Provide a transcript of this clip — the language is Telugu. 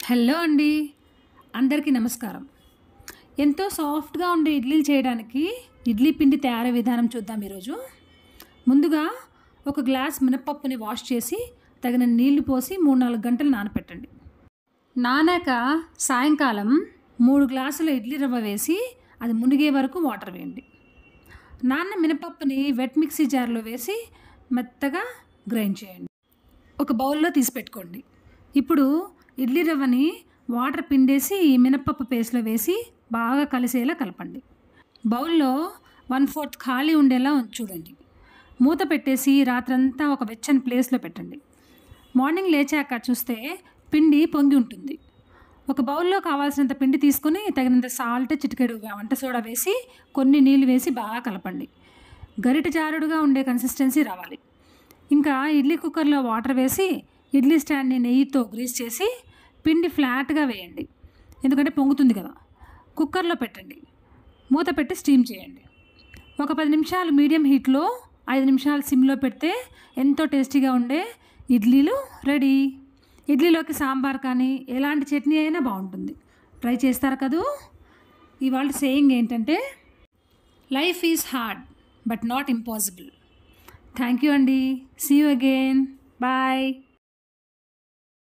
హలో అండి అందరికీ నమస్కారం ఎంతో సాఫ్ట్గా ఉండే ఇడ్లీలు చేయడానికి ఇడ్లీ పిండి తయారీ విధానం చూద్దాం ఈరోజు ముందుగా ఒక గ్లాస్ మినపప్పుని వాష్ చేసి తగిన నీళ్లు పోసి మూడు నాలుగు గంటలు నానపెట్టండి నానాక సాయంకాలం మూడు గ్లాసుల ఇడ్లీ రవ్వ వేసి అది మునిగే వరకు వాటర్ వేయండి నాన్న మినపప్పుని వెట్ మిక్సీ జార్లో వేసి మెత్తగా గ్రైండ్ చేయండి ఒక బౌల్లో తీసి పెట్టుకోండి ఇప్పుడు ఇడ్లీ రవ్వని వాటర్ పిండేసి ఈ మినప్పప్పు పేస్ట్లో వేసి బాగా కలిసేలా కలపండి బౌల్లో వన్ ఫోర్త్ ఖాళీ ఉండేలా చూడండి మూత పెట్టేసి రాత్రంతా ఒక వెచ్చని ప్లేస్లో పెట్టండి మార్నింగ్ లేచాక చూస్తే పిండి పొంగి ఉంటుంది ఒక బౌల్లో కావాల్సినంత పిండి తీసుకొని తగినంత సాల్ట్ చిటికెడు వంట సోడా వేసి కొన్ని నీళ్ళు వేసి బాగా కలపండి గరిట జారుడుగా ఉండే కన్సిస్టెన్సీ రావాలి ఇంకా ఇడ్లీ కుక్కర్లో వాటర్ వేసి ఇడ్లీ స్టాండ్ని నెయ్యితో గ్రీస్ చేసి పిండి ఫ్లాట్గా వేయండి ఎందుకంటే పొంగుతుంది కదా కుక్కర్లో పెట్టండి మూత పెట్టి స్టీమ్ చేయండి ఒక పది నిమిషాలు మీడియం హీట్లో ఐదు నిమిషాలు సిమ్లో పెడితే ఎంతో టేస్టీగా ఉండే ఇడ్లీలు రెడీ ఇడ్లీలోకి సాంబార్ కానీ ఎలాంటి చట్నీ అయినా బాగుంటుంది ట్రై చేస్తారు కదూ ఇవాళ సేయింగ్ ఏంటంటే life is hard but not impossible thank you అండి సీ యూ అగైన్ బాయ్